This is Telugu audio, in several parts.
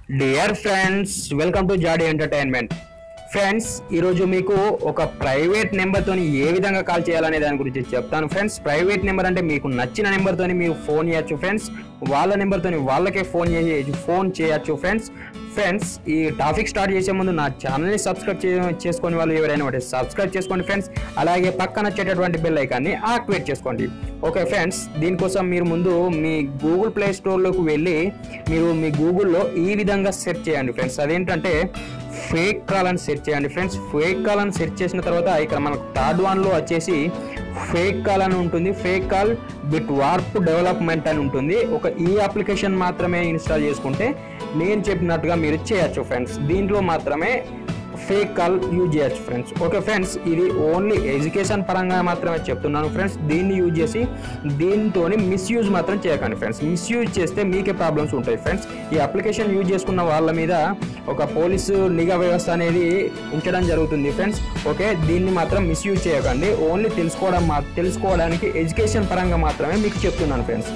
డియర్ ఫ్రెండ్స్ వెల్కమ్ టు జాడీ ఎంటర్టైన్మెంట్ ఫ్రెండ్స్ ఈరోజు మీకు ఒక ప్రైవేట్ నెంబర్తో ఏ విధంగా కాల్ చేయాలనే దాని గురించి చెప్తాను ఫ్రెండ్స్ ప్రైవేట్ నెంబర్ అంటే మీకు నచ్చిన నెంబర్తో మీరు ఫోన్ చేయొచ్చు ఫ్రెండ్స్ వాళ్ళ నెంబర్తో వాళ్ళకే ఫోన్ చేయొచ్చు ఫోన్ చేయొచ్చు ఫ్రెండ్స్ ఫ్రెండ్స్ ఈ టాపిక్ స్టార్ట్ చేసే ముందు నా ఛానల్ని సబ్స్క్రైబ్ చే చేసుకొని వాళ్ళు ఎవరైనా ఉంటే సబ్స్క్రైబ్ చేసుకోండి ఫ్రెండ్స్ అలాగే పక్కన వచ్చేటటువంటి బెల్ ఐకాన్ని యాక్టివేట్ చేసుకోండి ఓకే ఫ్రెండ్స్ దీనికోసం మీరు ముందు మీ గూగుల్ ప్లే స్టోర్లోకి వెళ్ళి మీరు మీ గూగుల్లో ఈ విధంగా సెర్చ్ చేయండి ఫ్రెండ్స్ అదేంటంటే ఫేక్ కాల్ అని సెర్చ్ చేయండి ఫ్రెండ్స్ ఫేక్ కాల్ అని సెర్చ్ చేసిన తర్వాత ఇక్కడ మనకు థర్డ్ వన్లో వచ్చేసి ఫేక్ కాల్ అని ఉంటుంది fake call bit warp development అని ఉంటుంది ఒక ఈ అప్లికేషన్ మాత్రమే ఇన్స్టాల్ చేసుకుంటే నేను చెప్పినట్టుగా మీరు చేయొచ్చు ఫ్రెండ్స్ దీంట్లో మాత్రమే ఫేక్ కాల్ యూజ్ చేయొచ్చు ఫ్రెండ్స్ ఓకే ఫ్రెండ్స్ ఇది ఓన్లీ ఎడ్యుకేషన్ పరంగా మాత్రమే చెప్తున్నాను ఫ్రెండ్స్ దీన్ని యూజ్ చేసి దీంతో మిస్యూజ్ మాత్రం చేయకండి ఫ్రెండ్స్ మిస్యూజ్ చేస్తే మీకే ప్రాబ్లమ్స్ ఉంటాయి ఫ్రెండ్స్ ఈ అప్లికేషన్ యూజ్ చేసుకున్న వాళ్ళ మీద ఒక పోలీసు నిఘా వ్యవస్థ అనేది ఉంచడం జరుగుతుంది ఫ్రెండ్స్ ఓకే దీన్ని మాత్రం మిస్యూజ్ చేయకండి ఓన్లీ తెలుసుకోవడం మా తెలుసుకోవడానికి ఎడ్యుకేషన్ పరంగా మాత్రమే మీకు చెప్తున్నాను ఫ్రెండ్స్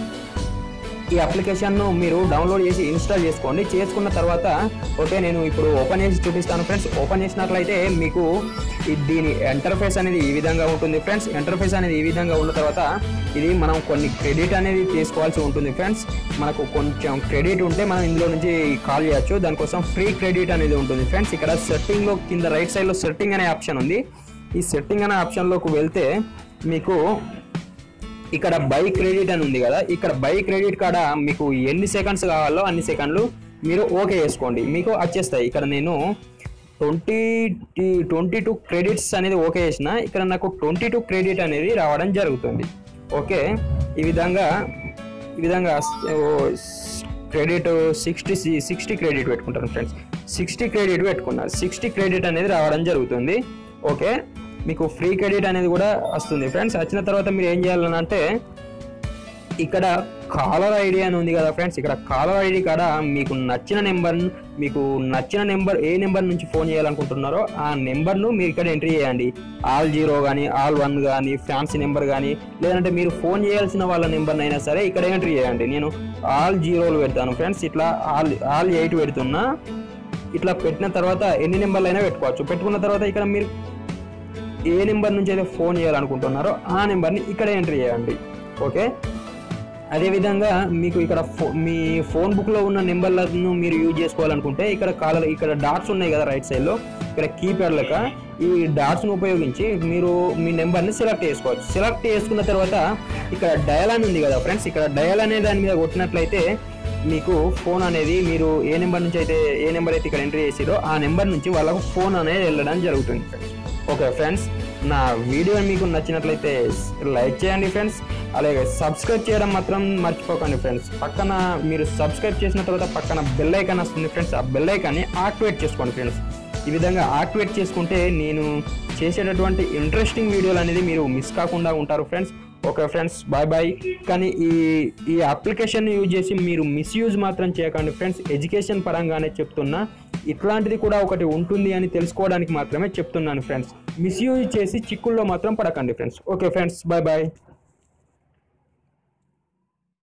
ఈ అప్లికేషన్ను మీరు డౌన్లోడ్ చేసి ఇన్స్టాల్ చేసుకోండి చేసుకున్న తర్వాత ఓకే నేను ఇప్పుడు ఓపెన్ చేసి చూపిస్తాను ఫ్రెండ్స్ ఓపెన్ చేసినట్లయితే మీకు ఈ దీని ఎంటర్ఫేస్ అనేది ఈ విధంగా ఉంటుంది ఫ్రెండ్స్ ఎంటర్ఫేస్ అనేది ఈ విధంగా ఉన్న తర్వాత ఇది మనం కొన్ని క్రెడిట్ అనేది తీసుకోవాల్సి ఉంటుంది ఫ్రెండ్స్ మనకు కొంచెం క్రెడిట్ ఉంటే మనం ఇందులో నుంచి కాల్ చేయొచ్చు దానికోసం ఫ్రీ క్రెడిట్ అనేది ఉంటుంది ఫ్రెండ్స్ ఇక్కడ సెట్టింగ్లో కింద రైట్ సైడ్లో సెట్టింగ్ అనే ఆప్షన్ ఉంది ఈ సెట్టింగ్ అనే ఆప్షన్లోకి వెళ్తే మీకు ఇక్కడ బై క్రెడిట్ అని ఉంది కదా ఇక్కడ బై క్రెడిట్ కాడ మీకు ఎన్ని సెకండ్స్ కావాలో అన్ని సెకండ్లు మీరు ఓకే చేసుకోండి మీకు వచ్చేస్తాయి ఇక్కడ నేను ట్వంటీ ట్వంటీ టూ క్రెడిట్స్ అనేది ఓకే చేసిన ఇక్కడ నాకు ట్వంటీ టూ క్రెడిట్ అనేది రావడం జరుగుతుంది ఓకే ఈ విధంగా ఈ విధంగా క్రెడిట్ సిక్స్టీ సిక్స్టీ క్రెడిట్ పెట్టుకుంటాను ఫ్రెండ్స్ సిక్స్టీ క్రెడిట్ పెట్టుకున్నాను సిక్స్టీ క్రెడిట్ అనేది రావడం జరుగుతుంది ఓకే మీకు ఫ్రీ క్రెడిట్ అనేది కూడా వస్తుంది ఫ్రెండ్స్ వచ్చిన తర్వాత మీరు ఏం చేయాలని అంటే ఇక్కడ కాలర్ ఐడి అని ఉంది కదా ఫ్రెండ్స్ ఇక్కడ కాలర్ ఐడి కాడ మీకు నచ్చిన నెంబర్ మీకు నచ్చిన నెంబర్ ఏ నెంబర్ నుంచి ఫోన్ చేయాలనుకుంటున్నారో ఆ నెంబర్ను మీరు ఇక్కడ ఎంట్రీ చేయండి ఆల్ జీరో కానీ ఆల్ వన్ కానీ ఫ్యాన్సీ నెంబర్ కానీ లేదంటే మీరు ఫోన్ చేయాల్సిన వాళ్ళ నెంబర్ అయినా సరే ఇక్కడ ఎంట్రీ చేయండి నేను ఆల్ జీరోలు పెడతాను ఫ్రెండ్స్ ఇట్లా ఆల్ ఆల్ ఎయిట్ పెడుతున్నా ఇట్లా పెట్టిన తర్వాత ఎన్ని నెంబర్లు అయినా పెట్టుకోవచ్చు పెట్టుకున్న తర్వాత ఇక్కడ మీరు ఏ నెంబర్ నుంచి అయితే ఫోన్ చేయాలనుకుంటున్నారో ఆ నెంబర్ని ఇక్కడ ఎంట్రీ చేయండి ఓకే అదేవిధంగా మీకు ఇక్కడ ఫో మీ ఫోన్ బుక్లో ఉన్న నెంబర్లను మీరు యూజ్ చేసుకోవాలనుకుంటే ఇక్కడ కాలర్ ఇక్కడ డాట్స్ ఉన్నాయి కదా రైట్ సైడ్లో ఇక్కడ కీప్యాడ్ లెక్క ఈ డాట్స్ను ఉపయోగించి మీరు మీ నెంబర్ని సెలెక్ట్ చేసుకోవచ్చు సెలెక్ట్ చేసుకున్న తర్వాత ఇక్కడ డయల్ అని ఉంది కదా ఫ్రెండ్స్ ఇక్కడ డయల్ అనే దాని మీద కొట్టినట్లయితే మీకు ఫోన్ అనేది మీరు ఏ నెంబర్ నుంచి అయితే ఏ నెంబర్ అయితే ఇక్కడ ఎంట్రీ చేసిరో ఆ నెంబర్ నుంచి వాళ్ళకు ఫోన్ అనేది వెళ్ళడం జరుగుతుంది ఫ్రెండ్స్ ఓకే ఫ్రెండ్స్ నా వీడియో మీకు నచ్చినట్లయితే లైక్ చేయండి ఫ్రెండ్స్ అలాగే సబ్స్క్రైబ్ చేయడం మాత్రం మర్చిపోకండి ఫ్రెండ్స్ పక్కన మీరు సబ్స్క్రైబ్ చేసిన తర్వాత పక్కన బెల్ ఐకాన్ వస్తుంది ఫ్రెండ్స్ ఆ బెల్ ఐకాన్ని యాక్టివేట్ చేసుకోండి ఫ్రెండ్స్ ఈ విధంగా యాక్టివేట్ చేసుకుంటే నేను చేసేటటువంటి ఇంట్రెస్టింగ్ వీడియోలు అనేది మీరు మిస్ కాకుండా ఉంటారు friends okay friends bye bye కానీ ఈ ఈ అప్లికేషన్ యూజ్ చేసి మీరు మిస్యూజ్ మాత్రం చేయకండి ఫ్రెండ్స్ ఎడ్యుకేషన్ పరంగానే చెప్తున్నా ఇట్లాంటిది కూడా ఒకటి ఉంటుంది అని తెలుసుకోవడానికి మాత్రమే చెప్తున్నాను ఫ్రెండ్స్ మిస్యూజ్ చేసి చిక్కుల్లో మాత్రం పడకండి friends okay friends bye bye